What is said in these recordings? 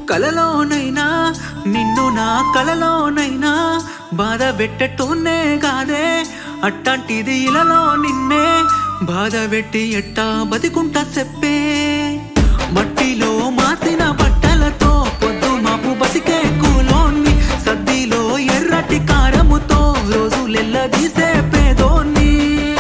కలలోనైనా నిన్ను నా కలలోనైనా బాధ పెట్టటోనే కాదే అట్టాంటిది ఇలలో నిన్నే బాధ పెట్టి ఎట్టా బతికుంటా చెప్పే మట్టిలో మాసిన బట్టలతో పొద్దు మాపు బతికే కూలోన్ని సద్దిలో ఎర్రటి కారముతో రోజులెల్లదీసే పేదోన్ని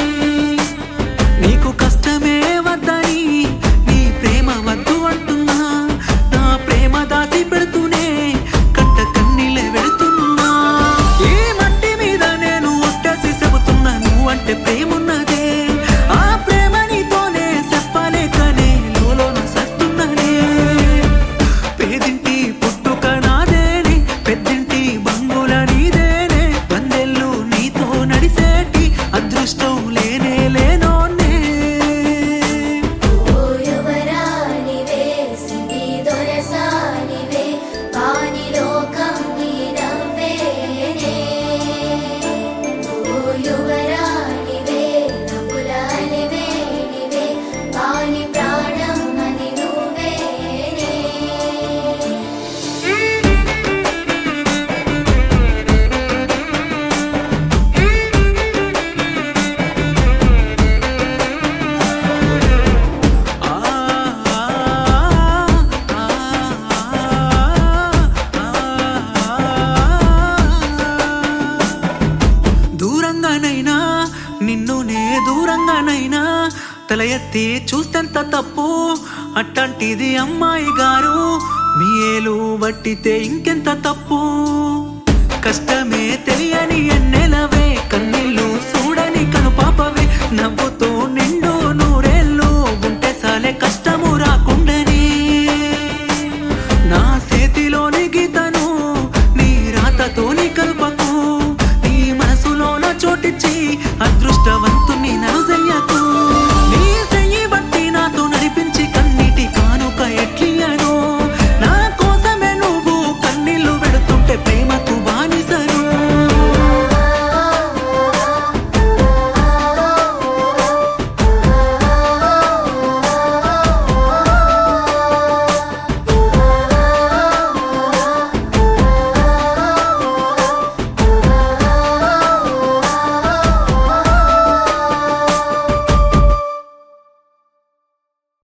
నీకు కష్టమే వద్దని నీ ప్రేమ వద్దు అంటున్నా నా ప్రేమ దాచి పెడుతూనే కంట కన్నీళ్ళే వెళుతున్నా ఈ మట్టి మీద నేను ఒట్టేసి చెబుతున్నా నువ్వంటే ప్రేమున్నదే ఆ ప్రేమ నీతోనే చెప్పలేకనే లోలోన సస్తున్ననే పేదింటి పుట్టుక నాదేనే పెద్దింటి బంగుల నీదేనే వందెల్లు నీతో నడిసేటి అదృష్టం లేనే లేనోనే ఓ యువరాణివే సిరి దొరసానివే వాని లోకం నీ నవ్వేనే ఓ యువరాణివే నవ్వుల అలివేణివే వాని ప్రాణం అని నువ్వేనే ఆ దూరంగానైనా నిన్ను నే దూరంగానైనా తల ఎత్తి చూస్తెంత తప్పు అట్టాంటిది అమ్మాయి గారు మీ ఏలు వట్టితే ఇంకెంత తప్పు కష్టమే తెలియని ఎన్నెలవే కన్నీళ్ళు చూడని కను పాపవే నవ్వు